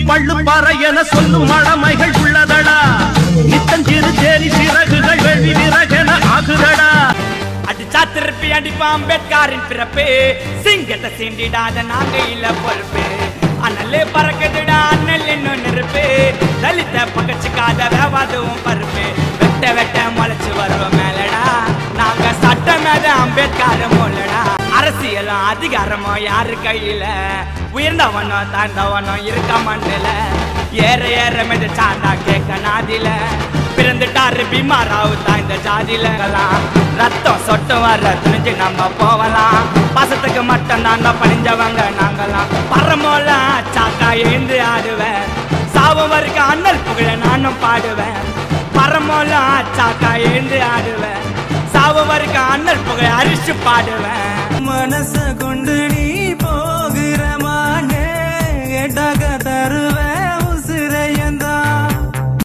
பள்ளுப்பாறை என சொல்லும் மழமைகள் உள்ளதடா நித்தஞ்சிறு சேரி சிறகுகள் வெள்ளி விறகென ஆகுதடா அடிச்சா திருப்பி அடிப்பான் அம்பேத்கரின் பிறப்பு சிங்கத்தை சீண்டிடாத நாங்க இல்ல பொறுப்பு அனலே பறக்குதுடா அண்ணல் இன்னும் நெருப்பு தலித்த பகச்சுக்காத வேவாதுவும் பருப்பு வெட்ட வெட்ட முளைச்சு வருவோம் மேலடா நாங்க சட்டமேத அம்பேத்கர் மூலடா அரசியலும் அதிகாரமும் யாரு கையில உயர்ந்தவனோ தாழ்ந்தவனோ இருக்க மண்ணில ஏற ஏற மிதச்சாண்டா கேட்க நாதில பிறந்துட்டாரு பீமாராவு தான் இந்த ஜாதியிலலாம் ரத்தம் சொட்டு வர துணிஞ்சு நம்ம போகலாம் பாசத்துக்கு மட்டும் தாங்க பணிஞ்சவங்க நாங்களாம் பரமோல சாக்கா எழுந்து ஆடுவேன் சாவு வரைக்கும் அண்ணல் புகழ நானும் பாடுவேன் பரமோல சாக்கா எழுந்து ஆடுவேன் சாவு வரைக்கும் அண்ணல் புகழ அரிச்சு பாடுவேன் மனச கொண்டு நீ